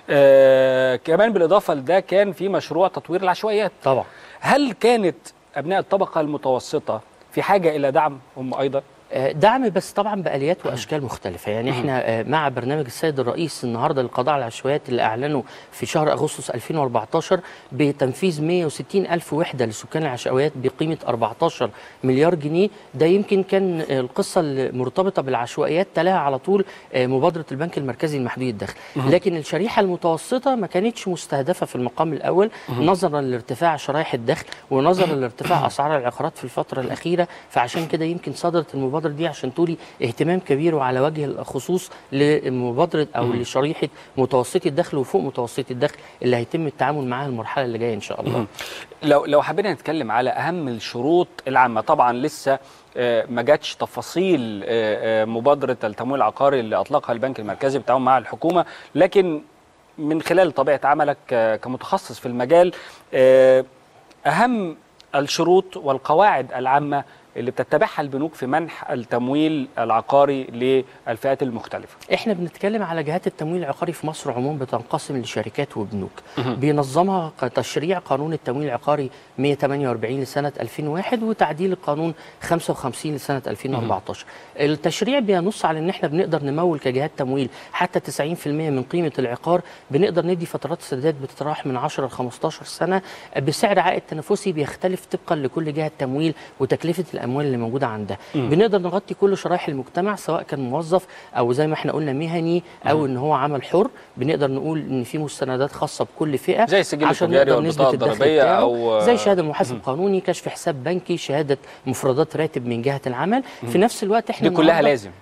آه كمان بالإضافة لده كان في مشروع تطوير العشوائيات. طبعا هل كانت أبناء الطبقة المتوسطة في حاجة إلى دعم هم أيضا؟ آه، دعم بس طبعا باليات واشكال مختلفه يعني احنا آه، مع برنامج السيد الرئيس النهارده للقضاء على العشوائيات اللي اعلنه في شهر اغسطس 2014 بتنفيذ 160 الف وحده لسكان العشوائيات بقيمه 14 مليار جنيه ده يمكن كان آه، القصه المرتبطه بالعشوائيات تلاها على طول آه، مبادره البنك المركزي لمحدودي الدخل لكن الشريحه المتوسطه ما كانتش مستهدفه في المقام الاول نظرا لارتفاع شرائح الدخل ونظرا لارتفاع اسعار العقارات في الفتره الاخيره فعشان كده يمكن صدرت المبادره دي عشان تولي اهتمام كبير وعلى وجه الخصوص لمبادره او لشريحه متوسطي الدخل وفوق متوسطي الدخل اللي هيتم التعامل معاها المرحله اللي جايه ان شاء الله لو لو حبينا نتكلم على اهم الشروط العامه طبعا لسه آه، ما جاتش تفاصيل آه، آه، مبادره التمويل العقاري اللي اطلقها البنك المركزي بالتعاون مع الحكومه لكن من خلال طبيعه عملك آه، كمتخصص في المجال آه، اهم الشروط والقواعد العامه اللي بتتبعها البنوك في منح التمويل العقاري للفئات المختلفه احنا بنتكلم على جهات التمويل العقاري في مصر عموما بتنقسم لشركات وبنوك بينظمها ق- تشريع قانون التمويل العقاري 148 لسنه 2001 وتعديل القانون 55 لسنه 2014 التشريع بينص على ان احنا بنقدر نمول كجهات تمويل حتى 90% من قيمه العقار بنقدر ندي فترات سداد بتتراوح من 10 ل 15 سنه بسعر عائد تنافسي بيختلف طبقا لكل جهه تمويل وتكلفه الاموال اللي موجوده عندها بنقدر نغطي كل شرائح المجتمع سواء كان موظف او زي ما احنا قلنا مهني او ان هو عمل حر بنقدر نقول ان في مستندات خاصه بكل فئه زي السجل عشان التجاري نقدر نثبت والبطاقة الدخل الضريبية بتاعه أو- زي شهاده محاسب قانوني كشف حساب بنكي شهاده مفردات راتب من جهه العمل في نفس الوقت احنا دي كلها النهاردة لازم.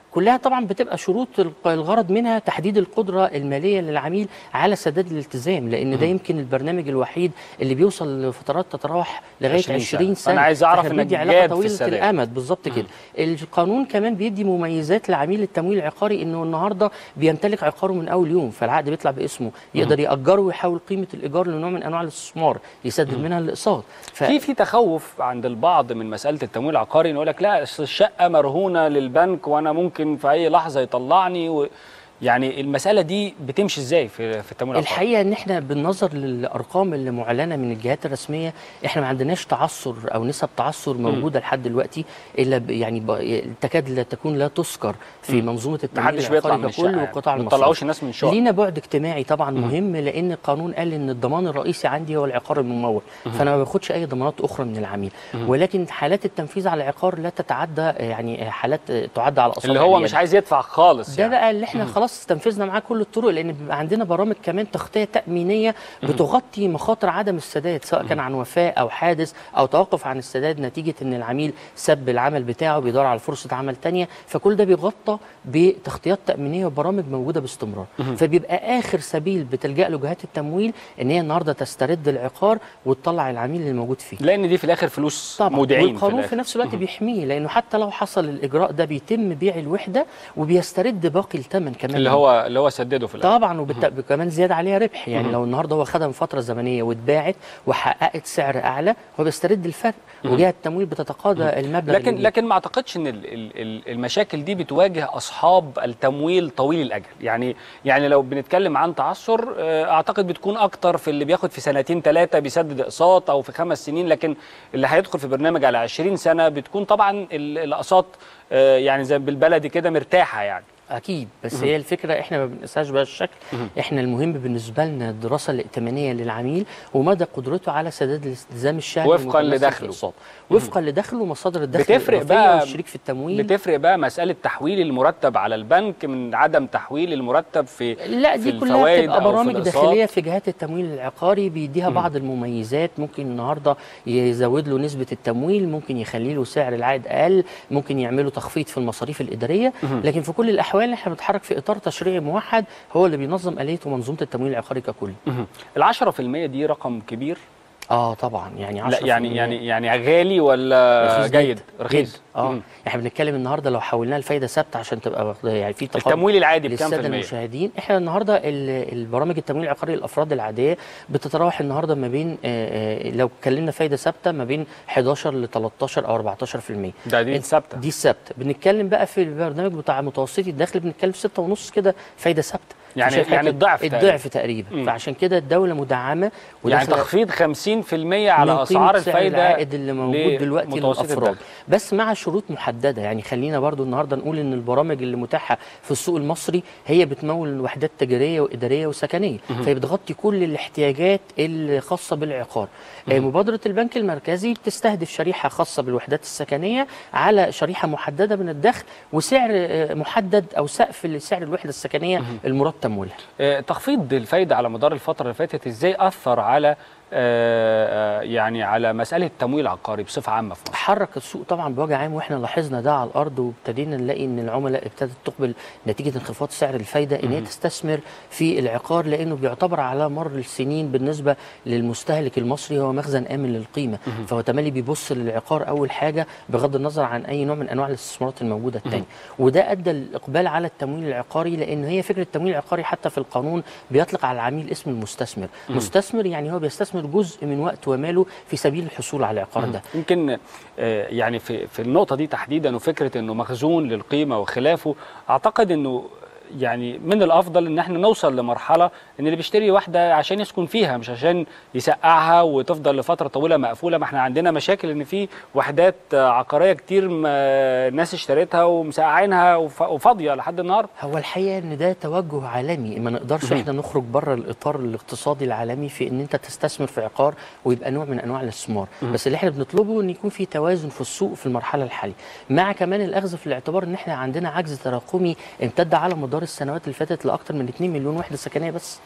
كلها طبعا بتبقى شروط الق- الغرض منها تحديد القدره الماليه للعميل على سداد الالتزام لان ده يمكن البرنامج الوحيد اللي بيوصل لفترات تتراوح لغايه 20 20 سنة. سنه أنا عايز أعرف فإحنا إنك بندي جاد علاقه في طويله السداد. الامد بالظبط كده القانون كمان بيدي مميزات لعميل التمويل العقاري انه النهارده بيمتلك عقاره من اول يوم فالعقد بيطلع باسمه يقدر ياجره ويحول قيمه الايجار لنوع من انواع الاستثمار يسدد منها الاقساط ف... في في تخوف عند البعض من مساله التمويل العقاري انه يقول لك لا أصل الشقه مرهونه للبنك وانا ممكن في اي لحظه يطلعني و... يعني المساله دي بتمشي ازاي في في التمويل العقاري؟ الحقيقه ان احنا بالنظر للارقام اللي معلنه من الجهات الرسميه احنا ما عندناش تعثر او نسب تعثر موجوده لحد دلوقتي الا ب- يعني ب- تكاد لا تكون لا تذكر في منظومه التمويل محدش بيطلع العقاري من ككل الشقه والقطاع ما المصرفي تطلعوش الناس من الشقق لينا بعد اجتماعي طبعا مهم لان القانون قال ان الضمان الرئيسي عندي هو العقار الممول فانا ما باخدش اي ضمانات اخرى من العميل ولكن حالات التنفيذ على العقار لا تتعدى يعني حالات تعد على اصابع اللي هو اليد. مش عايز يدفع خالص ده يعني. بقى اللي احنا خلاص استنفذنا معاه كل الطرق لان بيبقى عندنا برامج كمان تغطيه تامينيه بتغطي مخاطر عدم السداد سواء كان عن وفاه او حادث او توقف عن السداد نتيجه ان العميل سب العمل بتاعه بيدور على فرصه عمل تانية فكل ده بيغطى بتغطيات تامينيه وبرامج موجوده باستمرار فبيبقى اخر سبيل بتلجا له جهات التمويل ان هي النهارده تسترد العقار وتطلع العميل اللي موجود فيه لان دي في الاخر فلوس طبعا مودعين في والقانون في, الآخر. نفس الوقت بيحميه لانه حتى لو حصل الاجراء ده بيتم بيع الوحده وبيسترد باقي الثمن كمان اللي هو اللي هو سدده في الاخر طبعا وبالت... كمان زياده عليها ربح يعني لو النهارده هو خدها من فتره زمنيه واتباعت وحققت سعر اعلى هو بيسترد الفرق وجهه التمويل بتتقاضى المبلغ لكن اللي- لكن ما اعتقدش ان ال- ال- ال- المشاكل دي بتواجه اصحاب التمويل طويل الاجل يعني يعني لو بنتكلم عن تعثر آه، اعتقد بتكون اكتر في اللي بياخد في سنتين ثلاثه بيسدد اقساط او في خمس سنين لكن اللي هيدخل في برنامج على 20 سنه بتكون طبعا ال- الاقساط آه، يعني زي بالبلدي كده مرتاحه يعني اكيد بس هي الفكره احنا ما بنقيسهاش بهذا الشكل احنا المهم بالنسبه لنا الدراسه الائتمانيه للعميل ومدى قدرته على سداد الالتزام الشهري وفقاً المتمثل في لدخله. الأقساط. وفقا لدخله ومصادر الدخل بتفرق الإضافية بقى والشريك في التمويل بتفرق بقى مساله تحويل المرتب على البنك من عدم تحويل المرتب في لا في دي كلها الفوائد بتبقى أو في برامج الأقساط. داخليه في جهات التمويل العقاري بيديها بعض المميزات ممكن النهارده يزود له نسبه التمويل ممكن يخلي له سعر العائد اقل ممكن يعملوا تخفيض في المصاريف الاداريه لكن في كل الاحوال احنا بنتحرك في اطار تشريعي موحد هو اللي بينظم اليه ومنظومه التمويل العقاري ككل ال 10% دي رقم كبير اه طبعا يعني 10% لا يعني يعني يعني غالي ولا رخيص جيد جدا. رخيص جدا. اه مم. احنا بنتكلم النهارده لو حولناها لفايده ثابته عشان تبقى واخدة- يعني في تقارب التمويل العادي بكام في للساده المية؟ المشاهدين احنا النهارده ال- البرامج التمويل العقاري للافراد العاديه بتتراوح النهارده ما بين آه، آه، لو اتكلمنا فايده ثابته ما بين 11 ل 13 او 14% ده دي ثابته دي الثابته بنتكلم بقى في البرنامج بتاع متوسطي الدخل بنتكلم في 6 ونص كده فايده ثابته يعني- فشايف يعني حاجة- الضعف تقريباً. الضعف تقريبا مم. فعشان كده الدوله مدعمه يعني وداخلة تخفيض 50% على من اسعار قيمة سعر الفايده العائد اللي موجود دلوقتي لمتوسط للافراد الدخل. بس مع شروط محدده يعني خلينا برضو النهارده نقول ان البرامج اللي متاحه في السوق المصري هي بتمول وحدات تجاريه واداريه وسكنيه فهي بتغطي كل الاحتياجات الخاصه بالعقار آه، مبادره البنك المركزي بتستهدف شريحه خاصه بالوحدات السكنيه على شريحه محدده من الدخل وسعر آه، محدد او سقف لسعر الوحده السكنيه المراد تمويلها آه، تخفيض الفايده على مدار الفتره اللي فاتت ازاي اثر على آه، آه، يعني على مساله التمويل العقاري بصفه عامه في مصر حرك السوق طبعا بوجه عام واحنا لاحظنا ده على الارض وابتدينا نلاقي ان العملاء ابتدت تقبل نتيجه انخفاض سعر الفايده ان هي تستثمر في العقار لانه بيعتبر على مر السنين بالنسبه للمستهلك المصري هو مخزن امن للقيمه فهو تملي بيبص للعقار اول حاجه بغض النظر عن اي نوع من انواع الاستثمارات الموجوده الثانيه وده ادى الاقبال على التمويل العقاري لان هي فكره التمويل العقاري حتى في القانون بيطلق على العميل اسم المستثمر مستثمر يعني هو بيستثمر جزء من وقت وماله في سبيل الحصول على العقار ده يمكن آه، يعني في في النقطه دي تحديدا وفكره انه مخزون للقيمه وخلافه اعتقد انه يعني من الافضل ان احنا نوصل لمرحله ان اللي بيشتري واحده عشان يسكن فيها مش عشان يسقعها وتفضل لفتره طويله مقفوله ما احنا عندنا مشاكل ان في وحدات آه، عقاريه كتير ما- ناس اشتريتها ومسقعينها وف- وفاضيه لحد النهارده هو الحقيقه ان ده توجه عالمي ما نقدرش احنا نخرج بره الاطار الاقتصادي العالمي في ان انت تستثمر في عقار ويبقى نوع من انواع الاستثمار بس اللي احنا بنطلبه ان يكون في توازن في السوق في المرحله الحاليه مع كمان الاخذ في الاعتبار ان احنا عندنا عجز تراكمي امتد على مدار السنوات اللي فاتت لاكثر من 2 مليون وحده سكنيه بس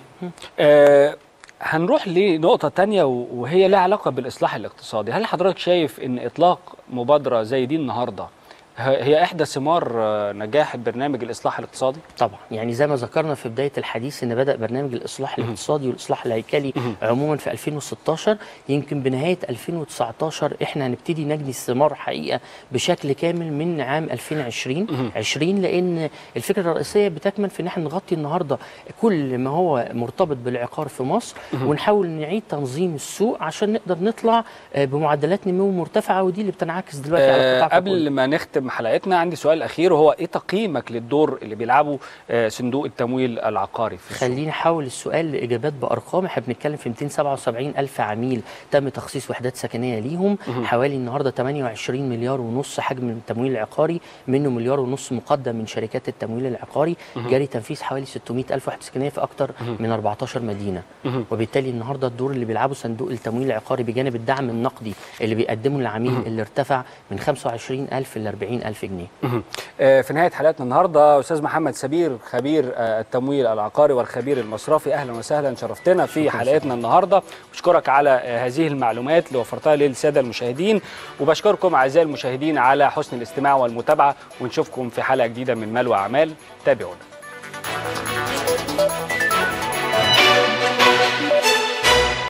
آه هنروح لنقطة تانية و- وهي لها علاقة بالإصلاح الاقتصادي هل حضرتك شايف أن إطلاق مبادرة زي دي النهاردة هي احدى ثمار آه، نجاح برنامج الاصلاح الاقتصادي طبعا يعني زي ما ذكرنا في بدايه الحديث ان بدا برنامج الاصلاح الاقتصادي والاصلاح الهيكلي عموما في 2016 يمكن بنهايه 2019 احنا هنبتدي نجني الثمار حقيقه بشكل كامل من عام 2020 20 لان الفكره الرئيسيه بتكمن في ان احنا نغطي النهارده كل ما هو مرتبط بالعقار في مصر ونحاول نعيد تنظيم السوق عشان نقدر نطلع آه، بمعدلات نمو مرتفعه ودي اللي بتنعكس دلوقتي على آه، القطاع ككل. قبل ما نختم حلقتنا عندي سؤال اخير وهو ايه تقييمك للدور اللي بيلعبه آه، صندوق التمويل العقاري في السوق؟ خليني احول السؤال لاجابات بارقام احنا بنتكلم في 277 الف عميل تم تخصيص وحدات سكنيه ليهم حوالي النهارده 28 مليار ونص حجم التمويل العقاري منه مليار ونص مقدم من شركات التمويل العقاري جاري تنفيذ حوالي 600 الف وحده سكنيه في اكثر من 14 مدينه وبالتالي النهارده الدور اللي بيلعبه صندوق التمويل العقاري بجانب الدعم النقدي اللي بيقدمه للعميل اللي ارتفع من 25 الف ل 40 الف جنيه مهم. آه، في نهايه حلقتنا النهارده استاذ محمد سبير خبير آه، التمويل العقاري والخبير المصرفي اهلا وسهلا شرفتنا في حلقتنا النهارده بشكرك على آه، هذه المعلومات اللي وفرتها للساده المشاهدين وبشكركم اعزائي المشاهدين على حسن الاستماع والمتابعه ونشوفكم في حلقه جديده من مال واعمال تابعونا